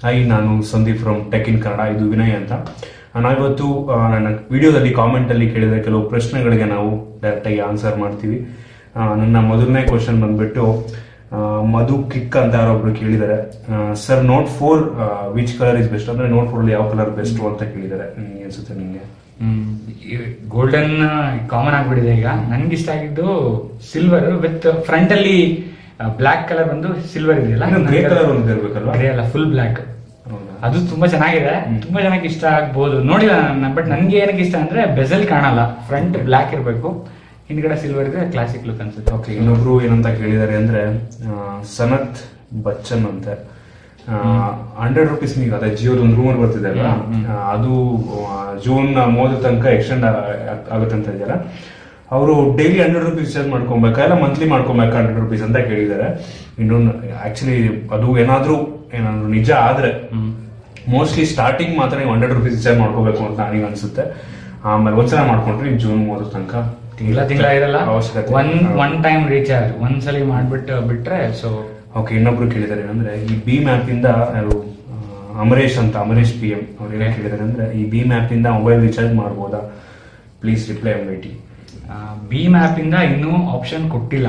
Hi ನಾನು Sandeep from tech in Kannada ಇದು ವಿನಯ್ ಅಂತ ನಾವಿವತ್ತು ಆ, ನನ್ನ ವಿಡಿಯೋದಲ್ಲಿ ಕಾಮೆಂಟಲ್ಲಿ ಕೇಳಿದ ಕೆಲವು ಪ್ರಶ್ನೆಗಳಿಗೆ ನಾವು ಡೈರೆಕ್ಟಾಗಿ ಆನ್ಸರ್ ಮಾಡ್ತೀವಿ ಆ, ನನ್ನ ಮೊದಲನೇ ಕ್ವಶನ್ ಬಂದ್ಬಿಟ್ಟು ಆ, ಮಧು ಕಿಕ್ ಅಂತ ಯಾರೊಬ್ರು ಕೇಳಿದ್ದಾರೆ sir Note four which colour is best ಅಂದ್ರೆ ನೋಟ್ ಫೋರ್ ಯಾವ ಕಲರ್ ಬೆಸ್ಟ್ ಅಂತ ಕೇಳಿದ್ದಾರೆ ಹ್ಮ್, ಅನ್ಸುತ್ತೆ ನಿಮಗೆ ಗೋಲ್ಡನ್ ಕಾಮನ್ ಆಗ್ಬಿಟ್ಟಿದೆ ಈಗ ನನ್ಗೆ ಇಷ್ಟ ಆಗಿದ್ದು ಸಿಲ್ವರ್ ವಿತ್ ಫ್ರಂಟ್ ಅಲ್ಲಿ ಬ್ಲಾಕ್ ಕಲರ್ ಬಂದು ಸಿಲ್ವರ್ ಇದೆಯಲ್ಲ ಇನ್ನು grey colour ಒಂದು ಇರ್ಬೇಕಲ್ವಾ? ಗ್ರೇ ಅಲ್ಲ ಫುಲ್ ಬ್ಲಾಕ್ ಹೌದಾ? ಅದು ತುಂಬಾ ಚೆನ್ನಾಗಿದೆ ತುಂಬಾ ಜನಕ್ಕೆ ಇಷ್ಟ ಆಗ್ಬೋದು ನೋಡಿಲ್ಲ ನಾನು ಬಟ್ ನನ್ಗೆ ಏನಕ್ಕೆ ಇಷ್ಟ ಅಂದ್ರೆ ಬೆಸಲ್ ಕಾಣಲ್ಲ ಫ್ರಂಟ್ ಬ್ಲಾಕ್ ಇರಬೇಕು ಹಿಂದ್ಗಡೆ ಸಿಲ್ವರ್ ಇದೆ ಕ್ಲಾಸಿಕ್ ಲುಕ್ ಅನ್ಸುತ್ತೆ ಓಕೆ ಇನ್ನೊಬ್ರು ಏನಂತ ಕೇಳಿದ್ದಾರೆ ಅಂದ್ರೆ ಆ, ಸನತ್ ಬಚ್ಚನ್ ಅಂತ ಹಂಡ್ರೆಡ್ ರುಪೀಸ್ ನೀವು ಅದೇ ಜಿಯೋದ ಒಂದು ರೂಮರ್ ಬರ್ತಿದೆ ಅಲ್ಲ ಆ, ಅದು ಆ, ಜೂನ್ ಮೂವತ್ತು ತನಕ ಎಕ್ಸ್ಟೆಂಡ್ ಆಗುತ್ತೆ ಅಂತ ಇದ್ದಾರೆ ಅವರು ಡೈಲಿ ಹಂಡ್ರೆಡ್ ರುಪೀಸ್ ಚಾರ್ಜ್ ಮಾಡ್ಕೊಬೇಕಾ ಇಲ್ಲ ಮಂತ್ಲಿ ಮಾಡ್ಕೊಬೇಕಾ ಹಂಡ್ರೆಡ್ ರುಪೀಸ್ ಅಂತ ಕೇಳಿದ್ದಾರೆ ಇನ್ನೊಂದು ಆಕ್ಚುಲಿ ಅದು ಏನಾದ್ರೂ ಏನಾದ್ರು ನಿಜ ಆದ್ರೆ ಮೋಸ್ಟ್ಲಿ ಸ್ಟಾರ್ಟಿಂಗ್ ಮಾತ್ರ ನೀವು ಹಂಡ್ರೆಡ್ ರುಪೀಸ್ ಚಾರ್ಜ್ ಮಾಡ್ಕೋಬೇಕು ಅಂತ ನನಗೆ ಅನ್ಸುತ್ತೆ ಆಮೇಲೆ ಒಂದ್ಸಲ ಮಾಡ್ಕೊಂಡ್ರೆ ನೀವು ಜೂನ್ ಮೂವತ್ತು ತನಕ ತಿಂಗಳ ತಿಂಗಳ ಇರಲ್ಲ ಅವಶ್ಯಕತೆ ಒನ್ ಒನ್ ಟೈಮ್ ರೀಚಾರ್ಜ್ ಒಂದ್ಸಲಿ ಮಾಡ್ಬಿಟ್ಟು ಬಿಟ್ರೆ ಸೊ ಓಕೆ ಇನ್ನೊಬ್ರು ಕೇಳಿದ್ದಾರೆ ಏನಂದ್ರೆ ಈ ಬೀಮ್ ಆ್ಯಪ್ ಇಂದ ಯಾರು ಆ, ಅಮರೇಶ್ ಅಂತ ಅಮರೇಶ್ ಪಿ ಎಂ ಅವ್ರು ಏನ್ ಕೇಳಿದ್ದಾರೆ ಅಂದ್ರೆ ಈ ಬೀಮ್ ಆ್ಯಪ್ ಇಂದ ಮೊಬೈಲ್ ರಿಚಾರ್ಜ್ ಮಾಡ್ಬೋದಾ ಪ್ಲೀಸ್ ರಿಪ್ಲೈ ಆನ್ ವೈಟಿ ಭೀಮ್ ಆಪ್ ಇಂದ ಇನ್ನೂ ಆಪ್ಷನ್ ಕೊಟ್ಟಿಲ್ಲ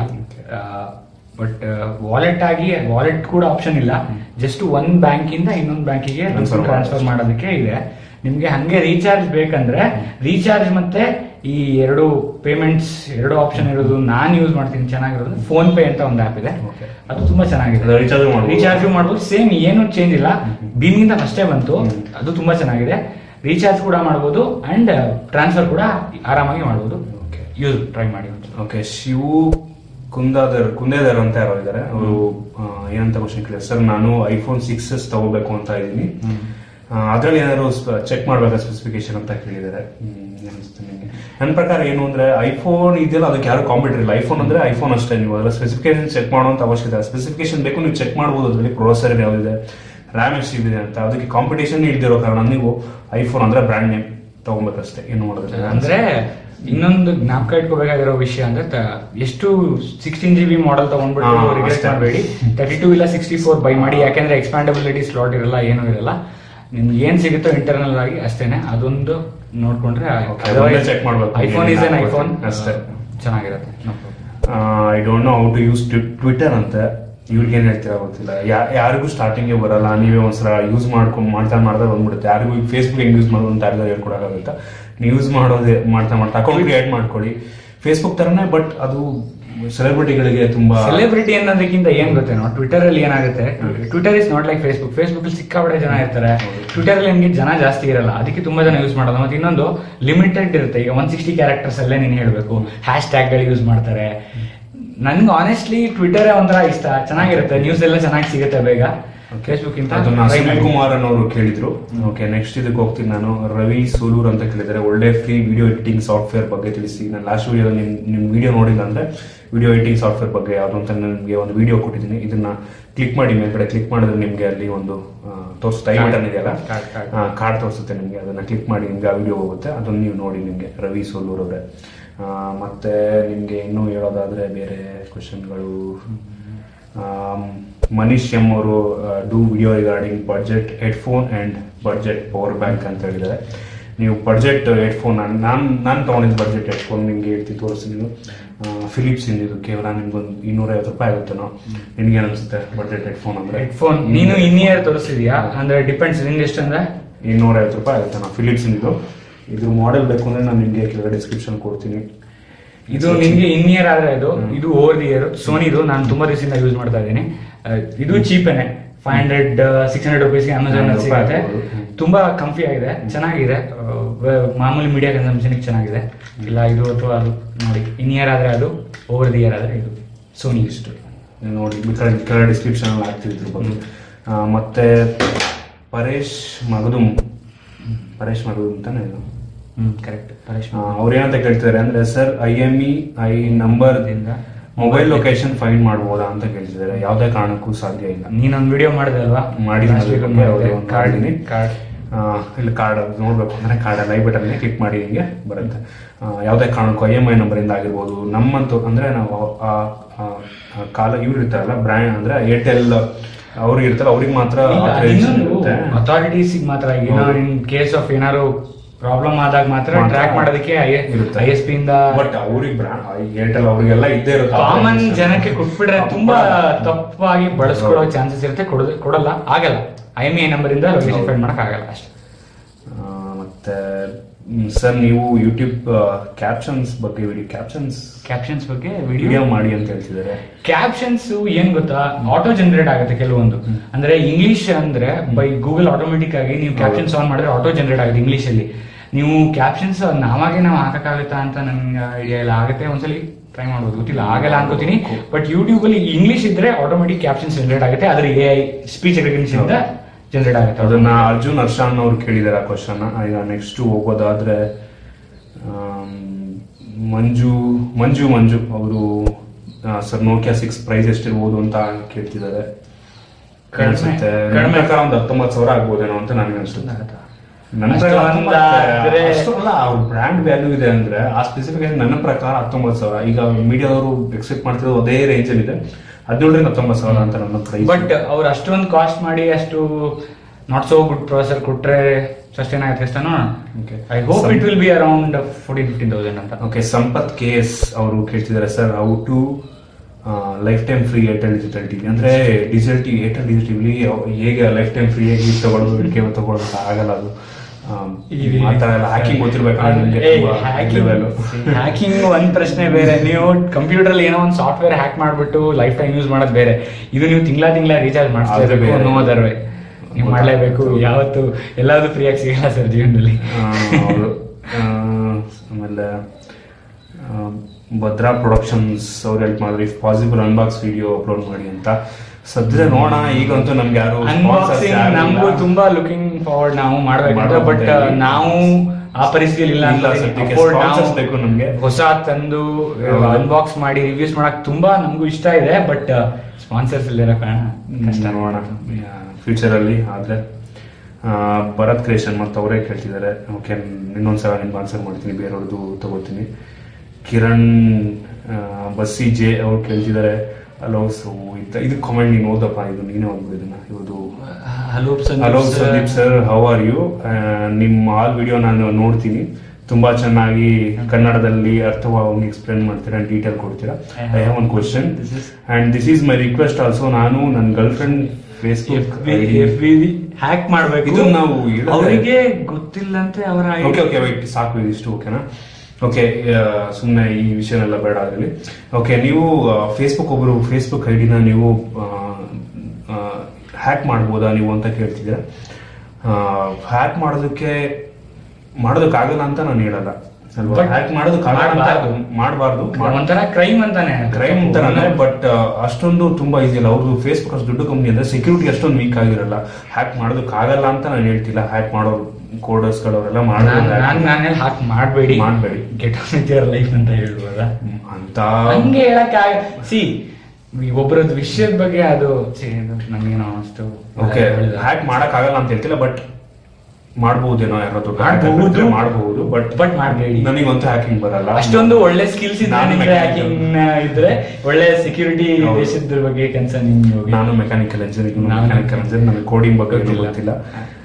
ಬಟ್ ವಾಲೆಟ್ ಆಗಿ ವಾಲೆಟ್ ಕೂಡ ಆಪ್ಷನ್ ಇಲ್ಲ ಜಸ್ಟ್ ಒಂದ್ ಬ್ಯಾಂಕ್ ಇಂದ ಇನ್ನೊಂದು ಬ್ಯಾಂಕಿಗೆ Transfer ಟ್ರಾನ್ಸ್ಫರ್ ಮಾಡೋದಕ್ಕೆ ಇದೆ ನಿಮ್ಗೆ ಹಂಗೆ ರೀಚಾರ್ಜ್ ಬೇಕಂದ್ರೆ ರೀಚಾರ್ಜ್ ಮತ್ತೆ ಈ ಎರಡು ಪೇಮೆಂಟ್ಸ್ ಎರಡು ಆಪ್ಷನ್ ಇರೋದು ನಾನ್ ಯೂಸ್ ಮಾಡ್ತೀನಿ ಚೆನ್ನಾಗಿರೋದು ಫೋನ್ ಪೇ ಅಂತ ಒಂದು ಆಪ್ ಇದೆ Okay. ಅದು ತುಂಬಾ ಚೆನ್ನಾಗಿದೆ ಅದು recharge ಮಾಡ್ಬೋದು. ರೀಚಾರ್ಜ್ ಮಾಡ್ಬೋದು ಸೇಮ್ ಏನು ಚೇಂಜ್ ಇಲ್ಲ ಭೀಮ್ ಇಂದ ಫಸ್ಟೇ ಬಂತು ಅದು ತುಂಬಾ ಚೆನ್ನಾಗಿದೆ ರೀಚಾರ್ಜ್ ಕೂಡ ಮಾಡ್ಬೋದು ಅಂಡ್ ಟ್ರಾನ್ಸ್ಫರ್ ಕೂಡ ಆರಾಮಾಗಿ ಮಾಡ್ಬೋದು Okay. ಯೂಸ್ ಟ್ರೈ ಮಾಡಿ ಒಂದು ಓಕೆ ಶಿವು ಕುಂದಾದರ್ ಕುಂದೇದರ್ ಅಂತ ಯಾರೋ ಇದ್ದಾರೆ ಅವರು ಏನಂತ ಕ್ವಶನ್ ಕೇಳಿದ್ರು ಸರ್ ನಾನು ಐಫೋನ್ ಸಿಕ್ಸ್ ಎಸ್ ತಗೋಬೇಕು ಅಂತ ಇದ್ದೀನಿ ಅದ್ರಲ್ಲಿ ಏನಾದ್ರು ಚೆಕ್ ಮಾಡ್ಬೇಕಾ ಸ್ಪೆಸಿಫಿಕೇಶನ್ ಅಂತ ಕೇಳಿದ್ದಾರೆ ಹ್ಮ್, ಏನ್ ಅನ್ಸುತ್ತೆ ನಿಮ್ಗೆ ನನ್ನ ಪ್ರಕಾರ ಏನು ಅಂದ್ರೆ ಐಫೋನ್ ಇದೆಯಲ್ಲ ಅದಕ್ಕೆ ಯಾರು ಕಾಂಪಿಟರ್ ಇಲ್ಲ ಐಫೋನ್ ಅಂದ್ರೆ ಐಫೋನ್ ಅಷ್ಟೇ ನೀವು ಅದರ ಸ್ಪೆಸಿಫಿಕೇಶನ್ ಚೆಕ್ ಮಾಡುವಂತ ಅವಶ್ಯಕತೆ ಸ್ಪೆಸಿಫಿಕೇಶನ್ ಬೇಕು ನೀವು ಚೆಕ್ ಮಾಡ್ಬೋದು ಅದರಲ್ಲಿ ಪ್ರೊಸೆಸರ್ ಯಾವ್ದಿದೆ ರ್ಯಾಮ್ ಎಷ್ಟಿದೆ ಅಂತ ಅದಕ್ಕೆ ಕಾಂಪಿಟೇಷನ್ ಇಲ್ದಿರೋ ಕಾರಣ ನೀವು ಐಫೋನ್ ಅಂದ್ರೆ ಬ್ರ್ಯಾಂಡ್ ನೇಮ್ ತಗೊಬೇಕಷ್ಟೇ ಏನು ಮಾಡೋದಿಲ್ಲ ಅಂದ್ರೆ ಇನ್ನೊಂದು ಜ್ಞಾಪಕ ಇಟ್ಕೋಬೇಕಾಗಿರೋ ವಿಷಯ ಅಂದ್ರೆ ತ- ಎಷ್ಟು ಸಿಕ್ಸ್ಟೀನ್ ಜಿ ಬಿ ಮಾಡೆಲ್ ತಗೊಂಡ್ಬಿಟ್ಟು ಹಾ, ರಿಗ್ರೆಟ್ ಅಷ್ಟೇ. ಮಾಡಬೇಡಿ ತರ್ಟಿ ಟೂ ಇಲ್ಲ ಸಿಕ್ಸ್ಟಿ ಫೋರ್ ಬೈ ಮಾಡಿ ಯಾಕೆಂದ್ರೆ ಎಕ್ಸ್ಪ್ಯಾಂಡಬಿಲಿಟಿ ಸ್ಲಾಟ್ ಇರಲ್ಲ ಏನೂ ಇರಲ್ಲ ನಿಮ್ಗೆ ಏನ್ ಸಿಗುತ್ತೋ ಇಂಟರ್ನಲ್ ಆಗಿ ಅಷ್ಟೇನೆ ಅದೊಂದು ನೋಡ್ಕೊಂಡ್ರೆ Okay, ಅದೊಂದೇ check ಮಾಡ್ಬೇಕು. ಐಫೋನ್ ಇಸ್ ಎನ್ ಐಫೋನ್ ಅಷ್ಟೇ. ಚೆನ್ನಾಗಿರುತ್ತೆ No problem. I don't know how to use Twitter ಅಂತ ಇವ್ರಿಗೆ ಏನ್ ಹೇಳ್ತೀರಾ ಗೊತ್ತಿಲ್ಲ ಯಾ- ಯಾರಿಗೂ ಸ್ಟಾರ್ಟಿಂಗ್ ಬರಲ್ಲ ನೀವೇ ಒಂದ್ಸಲ ಯೂಸ್ ಮಾಡ್ಕೊಂಡು ಮಾಡ್ತಾ ಮಾಡ್ತಾ ಬಂದ್ಬಿಡುತ್ತೆ ಯಾರಿಗೂ ಈಗ ಫೇಸ್ಬುಕ್ ಹೆಂಗ್ ಯೂಸ್ ಮಾಡೋದು ಅಂತ ಯಾರಿಗೂ ಹೇಳ್ಕೊಡಕ್ಕಾಗುತ್ತಾ ನೀವು ಯೂಸ್ ಮಾಡೋದೇ ಮಾಡ್ತಾ ಮಾಡ್ತಾ ಅಕೌಂಟ್ ಕ್ರಿಯೇಟ್ ಮಾಡ್ಕೊಳ್ಳಿ ಫೇಸ್ಬುಕ್ ತರನೇ ಬಟ್ ಅದು ಸೆಲೆಬ್ರಿಟಿಗಳಿಗೆ ತುಂಬಾ ಸೆಲೆಬ್ರಿಟಿ ಅನ್ನೋದಕ್ಕಿಂತ ಏನ್ ಗೊತ್ತೇನೋ ಟ್ವಿಟರ್ ಅಲ್ಲಿ ಏನಾಗುತ್ತೆ Twitter is not like Facebook Facebook ಅಲ್ಲಿ ಸಿಕ್ಕಾಪಟ್ಟೆ ಜನ ಇರ್ತಾರೆ ಟ್ವಿಟರ್ ಅಲ್ಲಿ ನಿಮ್ಗೆ ಜನ ಜಾಸ್ತಿ ಇರಲ್ಲ ಅದಕ್ಕೆ ತುಂಬಾ ಜನ ಯೂಸ್ ಮಾಡೋದು ಮತ್ತೆ ಇನ್ನೊಂದು ಲಿಮಿಟೆಡ್ ಇರುತ್ತೆ ಈಗ ಒನ್ ಸಿಕ್ಸ್ಟಿ ಕ್ಯಾರೆಕ್ಟರ್ಸ್ ಅಲ್ಲೇ ನೀನ್ ಹೇಳ್ಬೇಕು ಹ್ಯಾಶ್ ಟ್ಯಾಗ್ ಗಳು ಯೂಸ್ ಮಾಡ್ತಾರೆ ನನ್ಗೆ ಆನೆಸ್ಟ್ಲಿ ಟ್ವಿಟರ್ ಒಂಥರ ಇಷ್ಟ ಚೆನ್ನಾಗಿರುತ್ತೆ ನ್ಯೂಸ್ ಎಲ್ಲ ಚೆನ್ನಾಗಿ ಸಿಗುತ್ತೆ ಬೇಗ ಫೇಸ್ಬುಕ್ ಇಂತ ಅದನ್ನ try ಸುನಿಲ್ ಮಾಡಿ. ಕುಮಾರ್ ಅನ್ನೋರು ಕೇಳಿದ್ರು ಓಕೆ ನೆಕ್ಸ್ಟ್ ಇದಕ್ಕೆ ಹೋಗ್ತೀನಿ ನಾನು ರವಿ ಸೋಲೂರ್ ಅಂತ ಕೇಳಿದ್ದಾರೆ ಒಳ್ಳೆ ಫ್ರೀ ವಿಡಿಯೋ ಎಡಿಟಿಂಗ್ ಸಾಫ್ಟ್ವೇರ್ ಬಗ್ಗೆ ತಿಳಿಸಿ ನಾನು ಲಾಸ್ಟ್ ವಿಡಿಯೋ ನಿಮ್ ನಿಮ್ ವಿಡಿಯೋ ನೋಡಿಲ್ಲ ಅಂದ್ರೆ ವಿಡಿಯೋ ಎಡಿಟಿಂಗ್ ಸಾಫ್ಟ್ವೇರ್ ಬಗ್ಗೆ ಯಾವುದು ಅಂತ ನಿಮಗೆ ಒಂದು ವಿಡಿಯೋ ಕೊಟ್ಟಿದ್ದೀನಿ ಇದನ್ನ ಕ್ಲಿಕ್ ಮಾಡಿ ಮೇಲ್ಗಡೆ ಕ್ಲಿಕ್ ಮಾಡಿದ್ರೆ ನಿಮ್ಗೆ ಅಲ್ಲಿ ಒಂದು ತೋರಿಸುತ್ತೆ ಐ ಬಟನ್ ಇದೆಯಲ್ಲ Card, card. ಕಾರ್ಡ್ ತೋರಿಸುತ್ತೆ ನಿಮ್ಗೆ ಅದನ್ನ ಕ್ಲಿಕ್ ಮಾಡಿ ನಿಮ್ಗೆ ಆ ವಿಡಿಯೋ ಹೋಗುತ್ತೆ ಅದನ್ನ ನೀವು ನೋಡಿ ನಿಮ್ಗೆ ರವಿ ಸೋಲೂರ್ ಅವರೇ ಆ, ಮತ್ತೆ ನಿಮ್ಗೆ ಇನ್ನೂ ಹೇಳೋದಾದ್ರೆ ಬೇರೆ ಕ್ವಶನ್ಗಳು ಮನೀಶ್ ಎಂ ಅವರು do video regarding budget headphone and budget power bank ಅಂತ ಹೇಳಿದ್ದಾರೆ ನೀವು ಬಡ್ಜೆಟ್ ಹೆಡ್ಫೋನ್ ನಾನು ನಾನು ತೊಗೊಂಡಿದ್ದು ಬಡ್ಜೆಟ್ ಹೆಡ್ಫೋನ್ ನಿಮ್ಗೆ ಹೇಳ್ತೀನಿ ತೋರಿಸ್ತೀನಿ ನೀವು ಫಿಲಿಪ್ಸ್ ಇಂದಿದ್ದು ಕೇವಲ ನಿಮ್ಗೊಂದು ಇನ್ನೂರೈವತ್ತು ರೂಪಾಯಿ ಆಗುತ್ತೇನೋ ನಿನ್ಗೆ ಅನ್ಸುತ್ತೆ ಬಡ್ಜೆಟ್ ಹೆಡ್ಫೋನ್ ಅಂದ್ರೆ ಹೆಡ್ಫೋನ್ ನೀನು ಇನ್ ಇಯರ್ ತೋರಿಸ್ತಿದ್ಯಾ ಅಂದ್ರೆ ಡಿಪೆಂಡ್ಸ್ ನಿಂಗೆ ಎಷ್ಟಂದ್ರೆ ಇನ್ನೂರೈವತ್ತು ರೂಪಾಯಿ ಆಗುತ್ತೆ ನಾವು ಫಿಲಿಪ್ಸ್ ಇಂದು ಇದು ಮಾಡೆಲ್ ಬೇಕು ಅಂದ್ರೆ ನಾನು ನಿಮಗೆ ಕೆಳಗಡೆ ಡಿಸ್ಕ್ರಿಪ್ಷನ್ ಕೊಡ್ತೀನಿ ಇದು ನಿಮ್ಗೆ ಇನ್ ಇಯರ್ ಆದ್ರೆ ಇದು ಇದು ಓವರ್ ದಿ ಇಯರ್ ಸೋನಿದು ನಾನು ತುಂಬಾ ದಿವಸದಿಂದ ಯೂಸ್ ಮಾಡ್ತಾ ಇದ್ದೀನಿ ಅಹ್, ಇದು ಚೀಪೇನೆ ಫೈವ್ ಹಂಡ್ರೆಡ್ ಸಿಕ್ಸ್ ಹಂಡ್ರೆಡ್ ರುಪೀಸ್ಗೆ ಅಮೆಝಾನ್ ಅಲ್ಲಿ ಸಿಗುತ್ತೆ ತುಂಬಾ ಕಂಫಿ ಆಗಿದೆ ಚೆನ್ನಾಗಿದೆ ಅಹ್, ವ- ಮಾಮೂಲಿ ಮೀಡಿಯಾ ಕನ್ಸಂಪ್ಷನ್ ಚೆನ್ನಾಗಿದೆ ಇಲ್ಲ ಇದು ಅಥವಾ ಅದು ನೋಡಿ ಇನ್ ಇಯರ್ ಆದ್ರೆ ಅದು ಓವರ್ ದಿ ಇಯರ್ ಆದ್ರೆ ಇದು ಸೋನಿ ಇಷ್ಟು ನೀವು ನೋಡಿ ಕೆಳಗಡೆ ಕೆಳಗಡೆ ಡಿಸ್ಕ್ರಿಪ್ಷನ್ ಅಲ್ಲಿ ಹಾಕ್ತಿದ್ರು ಬಗ್ಗೆ ಆ, ಮತ್ತೆ ಪರೇಶ್ ಮಗದುಮ್ ಪರೇಶ್ ಮಗದುಮ್ ಅಂತಾನೆ ಇದು ಹ್ಮ್ ಕರೆಕ್ಟ್ ಪರೇಶ್ ಅವ್ರು ಏನಂತ ಕೇಳ್ತಿದ್ದಾರೆ ಅಂದ್ರೆ sir I M E I number ದಿಂದ ಮೊಬೈಲ್ ಲೊಕೇಶನ್ ಫೈಂಡ್ ಮಾಡ್ಬೋದಾ ಅಂತ ಕೇಳ್ತಿದ್ದಾರೆ ಯಾವುದೇ ಕಾರಣಕ್ಕೂ ಸಾಧ್ಯ ಇಲ್ಲ ನೀನೊಂದು ವಿಡಿಯೋ ಮಾಡಿದೆ ಅಲ್ವಾ ಮಾಡಿದ್ದೀನಿ, Last week ಅದು ಒಂದು ಮಾಡಿದೆ. ಯಾವ್ದೋ ಒಂದು ಕಾರ್ಡ್ ಮಾಡಿದ್ದೀನಿ. ಕಾರ್ಡ್ ಆ, ಇಲ್ಲಿ ಕಾರ್ಡ್ ನೋಡ್ಬೇಕು ಅಂದ್ರೆ ಕಾರ್ಡ್ ಲೈವ್ ಬಟನ್ ಕ್ಲಿಕ್ ಮಾಡಿ ನಿಮಗೆ ಬರುತ್ತೆ ಆ, ಯಾವುದೇ ಕಾರಣಕ್ಕೂ ಐ ಎಮ್ ಐ ನಂಬರ್ ಇಂದ ಆಗಿರ್ಬೋದು ನಮ್ಮಂತೂ ಅಂದ್ರೆ ನಾವು ಆ- ಆ- ಆ ಕಾಲ ಇವ್ರು ಇರ್ತಾರಲ್ಲ ಬ್ರ್ಯಾಂಡ್ ಅಂದ್ರೆ ಏರ್ಟೆಲ್ ಅವ್ರಿಗೆ ಇರ್ತಾರೆ ಅವ್ರಿಗೆ ಮಾತ್ರ authorization ಇರುತ್ತೆ ಅಥಾರಿಟೀಸ್ ಮಾತ್ರ ಏನೋ ಇನ್ ಕೇಸ್ ಆಫ್ ಏನಾದ್ರು ಪ್ರಾಬ್ಲಮ್ ಆದಾಗ ಮಾತ್ರ ಮಾತ್ರ ಟ್ರ್ಯಾಕ್ ಮಾಡೋದಕ್ಕೆ ಇರುತ್ತೆ. ಐ ಎಸ್ ಪಿ ಇಂದ ಬಟ್ ಅವ್ರಿಗೆ ಬ್ರ್ಯಾಂಡ್ ಏರ್ಟೆಲ್ ಅವ್ರಿಗೆಲ್ಲ ಇದ್ದೇ ಇರುತ್ತೆ ಕಾಮನ್ authorization. ಜನಕ್ಕೆ ಕೊಟ್ಬಿಟ್ರೆ ತುಂಬಾ ತಪ್ಪಾಗಿ ಬಳಸ್ಕೊಡೋ ಚಾನ್ಸಸ್ ಇರುತ್ತೆ ಕೊಡೋದ್- ಕೊಡಲ್ಲ ಆಗಲ್ಲ ಐ ಎಮ್ ಐ ನಂಬರ್ ಇಂದ ಲೊಕೇಶನ್ ಫೈಂಡ್ ಮಾಡಕ್ ಆಗಲ್ಲ ಅಷ್ಟೇ ಆ, ಮತ್ತೆ ಸರ್ ನೀವು ಯೂಟ್ಯೂಬ್ ಕ್ಯಾಪ್ಷನ್ಸ್ ಬಗ್ಗೆ ವಿಡಿಯೋ ಕ್ಯಾಪ್ಷನ್ಸ್ ಕ್ಯಾಪ್ಷನ್ಸ್ ಬಗ್ಗೆ ವಿಡಿಯೋ ವಿಡಿಯೋ ಮಾಡಿ ಅಂತ ಹೇಳ್ತಿದ್ದಾರೆ ಕ್ಯಾಪ್ಷನ್ಸ್ ಏನ್ ಗೊತ್ತಾ ಆಟೋ ಜನರೇಟ್ ಆಗುತ್ತೆ ಕೆಲವೊಂದು ಅಂದ್ರೆ ಇಂಗ್ಲಿಷ್ ಅಂದ್ರೆ ಬೈ ಗೂಗಲ್ ಆಟೋಮೆಟಿಕ್ ಆಗಿ ನೀವು ಕ್ಯಾಪ್ಷನ್ಸ್ ಆನ್ ಮಾಡಿದ್ರೆ ಆಟೋ ಜನರೇಟ್ ಆಗುತ್ತೆ ಇಂಗ್ಲಿಷ್ ಅಲ್ಲಿ ನೀವು ಕ್ಯಾಪ್ಷನ್ಸ್ ನಾವಾಗೆ ನಾವು ಹಾಕಕ್ಕಾಗುತ್ತಾ ಅಂತ ನನ್ಗೆ ಐಡಿಯಾ ಇಲ್ಲ ಆಗುತ್ತೆ ಒಂದ್ಸಲಿ ಟ್ರೈ ಮಾಡ್ಬೋದು ಗೊತ್ತಿಲ್ಲ ಆಗಲ್ಲ ಅನ್ಕೋತೀನಿ ಬಟ್ ಯೂಟ್ಯೂಬ್ ಅಲ್ಲಿ ಇಂಗ್ಲಿಷ್ ಇದ್ರೆ ಆಟೋಮೆಟಿಕ್ ಕ್ಯಾಪ್ಷನ್ಸ್ ಜನರೇಟ್ ಆಗುತ್ತೆ ಅದ್ರ ಎ ಐ ಸ್ಪೀಚ್ ರೆಕಗ್ನಿಷನ್ ಇಂದ ಜನರೇಟ್ ಆಗುತ್ತೆ ಅದನ್ನ ಅರ್ಜುನ್ ಹರ್ಷಾನ್ ಅವ್ರು ಕೇಳಿದಾರೆ ಆ ಕ್ವಶನ್ ಈಗ ನೆಕ್ಸ್ಟ್ ಹೋಗೋದಾದ್ರೆ ಆಮ್, ಮಂಜು ಮಂಜು ಮಂಜು ಅವರು ಸರ್ ನೋಕಿಯಾ ಸಿಕ್ಸ್ ಪ್ರೈಸ್ ಎಷ್ಟಿರ್ಬೋದು ಅಂತ ಕೇಳ್ತಿದ್ದಾರೆ ಕಡಿಮೆ- ಅನ್ಸುತ್ತೆ ನನ್ನ ಕಡಿಮೆ. ಪ್ರಕಾರ ಒಂದು ಹತ್ತೊಂಬತ್ತು ಸಾವಿರ ಆಗ್ಬೋದೇನೋ ಅಂತ ನನಗೆ ಅನ್ಸುತ್ತೆ ನನ್ನ ಅಷ್ಟೊಂದು ಪ್ರಕಾರ ಹತ್ತೊಂಬತ್ತು- ಆದ್ರೆ- ಅಷ್ಟೊಂದಲ್ಲ, ಅವ್ರ ಬ್ರ್ಯಾಂಡ್ ವ್ಯಾಲ್ಯೂ ಇದೆ ಅಂದ್ರೆ ಆ ಸ್ಪೆಸಿಫಿಕೇಶನ್ ನನ್ನ ಪ್ರಕಾರ ಹತ್ತೊಂಬತ್ತು ಸಾವಿರ ಈಗ ಮೀಡಿಯಾದವರು ಎಕ್ಸೆಪ್ಟ್ ಮಾಡ್ತಿರೋದು ಅದೇ ರೇಂಜ್ ಅಲ್ಲಿ ಇದೆ ಹದಿನೇಳರಿಂದ ಹತ್ತೊಂಬತ್ತು ಸಾವಿರ ಅಂತ ನನ್ನ ಪ್ರೈಸ್ ಬಟ್ ಅವ್ರು ಅಷ್ಟೊಂದು ಕಾಸ್ಟ್ ಮಾಡಿ ಅಷ್ಟು ನಾಟ್ ಸೋ ಗುಡ್ ಪ್ರೊಸೆಸರ್ ಕೊಟ್ರೆ ಸಸ್ಟೈನ್ ಆಗುತ್ತೆ ಅಷ್ಟ Okay. I hope Some- it will be around fourteen fifteen thousand ಅಂತ ಓಕೆ ಸಂಪತ್ ಕೆ ಎಸ್ ಅವರು ಕೇಳ್ತಿದ್ದಾರೆ sir how to life time free Airtel digital TV ಅಂದ್ರೆ digital TV Airtel digital TV ಹೇಗೆ life time free ಆಗಿ ತಗೊಳ್ಳೋದು cable ತಗೊಳ್ಳೋದು ಆಗಲ್ಲ ಅದು ಮಾತಾಡಲ್ಲ ಹ್ಯಾಕಿಂಗ್ ಗೊತ್ತಿರ್ಬೇಕಲ್ಲ ನಿಮ್ಗೆ ಹ್ಯಾಕಿಂಗ್ ಒಂದ್ ಪ್ರಶ್ನೆ ಬೇರೆ ನೀವು ಕಂಪ್ಯೂಟರ್ ಏನೋ ಒಂದು ಸಾಫ್ಟ್ವೇರ್ ಹ್ಯಾಕ್ ಮಾಡ್ಬಿಟ್ಟು ಲೈಫ್ ಟೈಮ್ ಯೂಸ್ ಮಾಡೋದು ಬೇರೆ ಇದು ನೀವು ತಿಂಗಳ ತಿಂಗಳ ರೀಚಾರ್ಜ್ ಅದು ಮಾಡಿಸ್ಲೇಬೇಕು ಬೇರೆ. ನೋ ಅದರ್ ವೇ ನೀವು ಮಾಡ್ಲೇಬೇಕು ಯಾವತ್ತು ಎಲ್ಲಾದ್ರೂ ಫ್ರೀಯಾಗಿ ಸಿಗಲ್ಲ ಸರ್ ಜೀವನದಲ್ಲಿ ಹೌದು ಆ, ಆಮೇಲೆ ಆ, ಭದ್ರಾ ಪ್ರೊಡಕ್ಷನ್ಸ್ ಅವ್ರು ಹೆಲ್ಪ್ ಮಾಡಿದ್ರು if possible unbox video upload ಮಾಡಿ ಅಂತ ಸದ್ಯ ನೋಡೋಣ ಈಗಂತೂ ನಮ್ಗೆ ಯಾರು sponsors ಅನ್ಬಾಕ್ಸಿಂಗ್ ಯಾರು ಇಲ್ಲ. ನಮಗೂ ತುಂಬಾ ಲುಕಿಂಗ್ ಫಾರ್ವರ್ಡ್ ನಾವು ಮಾಡ್ಬೇಕಂತ ಮಾಡ್ಬೇಕು ಬಟ್ ಅಂತ ಹೇಳಿ. ನಾವು ಆ ಪರಿಸ್ಥಿತಿಯಲ್ಲಿ ಇಲ್ಲ ಇಲ್ಲ, ಅಂತ ಸದ್ಯಕ್ಕೆ afford sponsors ನಾವು ಬೇಕು ನಮ್ಗೆ. ಹೊಸ ತಂದು ಹೌದು. ಅನ್ಬಾಕ್ಸ್ ಮಾಡಿ ರಿವ್ಯೂಸ್ ಮಾಡಕ್ ತುಂಬಾ ನಮಗೂ ಇಷ್ಟ ಇದೆ ಬಟ್ ಸ್ಪಾನ್ಸರ್ಸ್ ಇಲ್ಲಿರೋ ಕಾರಣ ಕಷ್ಟ ನೋಡೋಣ ಫ್ಯೂಚರ್ ಅಲ್ಲಿ ಆದ್ರೆ ಆ, ಭರತ್ ಕ್ರಿಯೇಷನ್ ಮತ್ತು ಅವರೇ ಕೇಳ್ತಿದ್ದಾರೆ ಓಕೆ ಇನ್ನೊಂದ್ಸಲ ನಿಮ್ಗೆ ಆನ್ಸರ್ ಮಾಡ್ತೀನಿ ಬೇರೆಯವ್ರದ್ದು ತಗೋತೀನಿ ಕಿರಣ್ ಆ, ಬಸ್ಸಿ ಜೆ ಅವ್ರು ಕೇಳ್ತಿದ್ದಾರೆ ಹಲೋ ಸೊ ಇದು ಕಾಮೆಂಟ್ ನೀನು ಓದಪ್ಪ ಇದು ನೀನೇ ಓದ್ಬಿಡು ಇದನ್ನ ಇವ್ರದ್ದು hello hello Sandeep sir how are you ನಿಮ್ಮ ಆಲ್ ವಿಡಿಯೋ ನಾನು ನೋಡ್ತೀನಿ ತುಂಬಾ ಚೆನ್ನಾಗಿ ಕನ್ನಡದಲ್ಲಿ ಅರ್ಥವಾಗಿ ಎಕ್ಸ್ಪ್ಲೇನ್ ಮಾಡ್ತೀರಾ ಡೀಟೇಲ್ ಕೊಡ್ತೀರಾ I have one question This is- and this is my request also ನಾನು ನನ್ನ ಗರ್ಲ್ ಫ್ರೆಂಡ್ ಫೇಸ್ಬುಕ್ ಹ್ಯಾಕ್ ಮಾಡ್ಬೇಕು ಇದು ನಾವು ಹೇಳಿದ್ರೆ- ಅವರಿಗೆ ಗೊತ್ತಿಲ್ಲಂತೆ ಅವರ ಓಕೆ ಓಕೆ ವೈಟ್ ಸಾಕು ಇದಿಷ್ಟು ಓಕೆನಾ ಓಕೆ ಸುಮ್ಮನೆ ಈ ವಿಷಯನೆಲ್ಲ ಬೇಡ ಅದರಲ್ಲಿ ಓಕೆ ನೀವು ಫೇಸ್ಬುಕ್ ಒಬ್ಬರು ಫೇಸ್ಬುಕ್ ಐಡಿನ ನೀವು ಹ್ಯಾಕ್ ಮಾಡ್ಬೋದಾ ನೀವು ಅಂತ ಕೇಳ್ತಿದ್ದೀರಾ ಹ್ಯಾಕ್ ಮಾಡೋದಕ್ಕೆ ಮಾಡೋದಕ್ಕಾಗಲ್ಲ ಅಂತ ನಾನು ಹೇಳಲ್ಲ ಅಲ್ವಾ But ಹ್ಯಾಕ್ ಮಾಡೋದಕ್ಕಾಗಲ್ಲ ಮಾಡ್ಬಾರ್ದು. ಮಾಡಬಾರ್ದು ಒಂಥರ ಕ್ರೈಮ್ ಅಂತಾನೆ ಕ್ರೈಮ್ ಅಂತಾನೆ ಬಟ್ ಅಷ್ಟೊಂದು ತುಂಬಾ ಈಸಿ ಅಲ್ಲ ಅವ್ರದ್ದು ಫೇಸ್ಬುಕ್ ಅಷ್ಟು ದೊಡ್ಡ ಕಂಪ್ನಿ ಅಂದ್ರೆ ಸೆಕ್ಯೂರಿಟಿ ಅಷ್ಟೊಂದು ವೀಕ್ ಆಗಿರಲ್ಲ ಹ್ಯಾಕ್ ಮಾಡೋದಕ್ಕಾಗಲ್ಲ ಅಂತ ನಾನು ಹೇಳ್ತಿಲ್ಲ ಹ್ಯಾಕ್ ಮಾಡೋ ಕೋಡರ್ಸ್ ಗಳವರೆಲ್ಲ ನಾನ್ ಮಾಡೋದು ನಾನೇ ಹಾಕ್ ಮಾಡ್ಬೇಡಿ ಮಾಡ್ಬೇಡಿ. Get on with your life ಅಂತ ಹೇಳ್ಬೋದಾ ಅಂತ ಹಂಗೆ ಹೇಳಕ್ ಸಿ ಒಬ್ಬರದ್ದು ವಿಷಯದ ಬಗ್ಗೆ ಅದು ಛೀ, ಅದು ನಂಗೇನೋ ಅಷ್ಟು ಓಕೆ ಒಳ್ಳೆದು. ಹ್ಯಾಕ್ ಮಾಡಕ್ ಆಗಲ್ಲ ಅಂತ ಹೇಳ್ತಿಲ್ಲ ಬಟ್ ಮಾಡ್ಬಹುದೇನೋ ಯಾರೋ ದೊಡ್ಡ ಮಾಡ್ಬಹುದು. ಮಾಡಬಹುದು ಬಟ್ But ಮಾಡ್ಬೇಡಿ. ನನಗಂತೂ ಹ್ಯಾಕಿಂಗ್ ಬರಲ್ಲ ಅಷ್ಟೊಂದು ಒಳ್ಳೆ ಸ್ಕಿಲ್ಸ್ ನಾನು ಇದ್ರೆ mechanical. ಹ್ಯಾಕಿಂಗ್ ಇದ್ರೆ ಒಳ್ಳೆ ಸೆಕ್ಯೂರಿಟಿ ಹೌದು. ದೇಶದ ಬಗ್ಗೆ ಕೆಲಸ ನಿಮ್ಗೆ ಹೋಗಿ ನಾನು ಮೆಕ್ಯಾನಿಕಲ್ ಇಂಜಿನಿಯರಿಂಗ್ ನಾನು ಮೆಕ್ಯಾನಿಕಲ್ ಇಂಜಿನಿಯರ್ ನನಗೆ ಕೋಡಿಂಗ್ ಬಗ್ಗೆ ಏನೂ ಗೊತ್ತಿಲ್ಲ.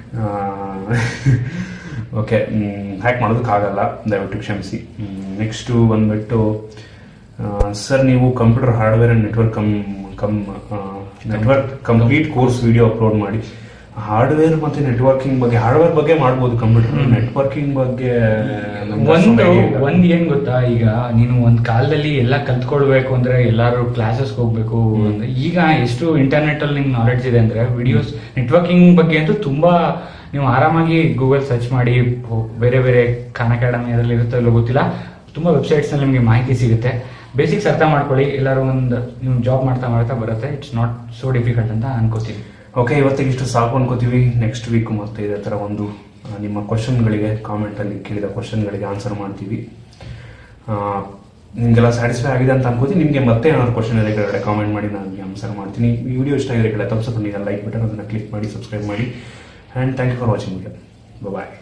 ಗೊತ್ತಿಲ್ಲ ಓಕೆ ಹ್ಯಾಕ್ ಮಾಡೋದಕ್ಕಾಗಲ್ಲ ದಯವಿಟ್ಟು ಕ್ಷಮಿಸಿ ನೆಕ್ಸ್ಟು ಬಂದ್ಬಿಟ್ಟು ಸರ್ ನೀವು computer hardware and network come come network complete course video upload ಮಾಡಿ ಹಾರ್ಡ್ವೇರ್ ಮತ್ತೆ ನೆಟ್ವರ್ಕಿಂಗ್ ಬಗ್ಗೆ ಹಾರ್ಡ್ವೇರ್ ಬಗ್ಗೆ ಮಾಡ್ಬೋದು ಕಂಪ್ಯೂಟರ್ ನೆಟ್ವರ್ಕಿಂಗ್ ಬಗ್ಗೆ ನಮ್ಗೆ ಅಷ್ಟೊಂದು ಒಂದು idea ಇಲ್ಲ. ಒಂದ್ ಏನ್ ಗೊತ್ತಾ ಈಗ ನೀನು ಒಂದ್ ಕಾಲದಲ್ಲಿ ಎಲ್ಲ ಕಲ್ತ್ಕೊಳ್ಬೇಕು ಅಂದ್ರೆ ಎಲ್ಲಾರು ಕ್ಲಾಸಸ್ ಹೋಗ್ಬೇಕು ಅಂದ್ರೆ ಈಗ ಎಷ್ಟು ಇಂಟರ್ನೆಟ್ ಅಲ್ಲಿ ನಿಮ್ಗೆ ನಾಲೆಡ್ಜ್ ಇದೆ ಅಂದ್ರೆ ವಿಡಿಯೋಸ್ ನೆಟ್ವರ್ಕಿಂಗ್ ಬಗ್ಗೆ ಅಂತೂ ತುಂಬಾ ನೀವು ಆರಾಮಾಗಿ ಗೂಗಲ್ ಸರ್ಚ್ ಮಾಡಿ ಹೋ- ಬೇರೆ ಬೇರೆ ಖಾನ್ ಅಕಾಡೆಮಿ ಅದರಲ್ಲಿ ಇರುತ್ತೋ ಇಲ್ಲೋ ಗೊತ್ತಿಲ್ಲ ತುಂಬಾ ವೆಬ್ಸೈಟ್ಸ್ ನಲ್ಲಿ ನಿಮಗೆ ಮಾಹಿತಿ ಸಿಗುತ್ತೆ ಬೇಸಿಕ್ಸ್ ಅರ್ಥ ಮಾಡ್ಕೊಳ್ಳಿ ಎಲ್ಲರೂ ಒಂದು ನೀವು ಜಾಬ್ ಮಾಡ್ತಾ ಮಾಡ್ತಾ ಬರುತ್ತೆ ಇಟ್ಸ್ ನಾಟ್ ಸೋ ಡಿಫಿಕಲ್ಟ್ ಅಂತ ಅನ್ಕೋತೀನಿ ಓಕೆ ಇವತ್ತಿಗೆ ಇಷ್ಟು ಸಾಕು ಅನ್ಕೋತೀವಿ ನೆಕ್ಸ್ಟ್ ವೀಕ್ ಮತ್ತೆ ಇದೇ ಥರ ಒಂದು ಆ, ನಿಮ್ಮ ಕ್ವಶನ್ಗಳಿಗೆ ಕಾಮೆಂಟಲ್ಲಿ ಕೇಳಿದ ಕ್ವಶನ್ಗಳಿಗೆ ಆನ್ಸರ್ ಮಾಡ್ತೀವಿ ಆ, ನಿಮಗೆಲ್ಲ ಸ್ಯಾಟಿಸ್ಫೈ ಆಗಿದೆ ಅಂತ ಅನ್ಕೋತೀನಿ ನಿಮಗೆ ಮತ್ತೆ ಏನಾದ್ರು ಕ್ವಶನ್ ಇದೆ ಕೆಳಗಡೆ ಕಾಮೆಂಟ್ ಮಾಡಿ ನಾನು ನಿಮಗೆ ಆನ್ಸರ್ ಮಾಡ್ತೀನಿ ಈ ವಿಡಿಯೋ ಇಷ್ಟ ಆಗಿದೆ ಕೆಳಗೆ ತಪ್ಸಕ್ಕೆ ನೀವು ಲೈಕ್ ಬಟನ್ ಅದನ್ನು ಕ್ಲಿಕ್ ಮಾಡಿ ಸಬ್ಸ್ಕ್ರೈಬ್ ಮಾಡಿ and thank you for watching bye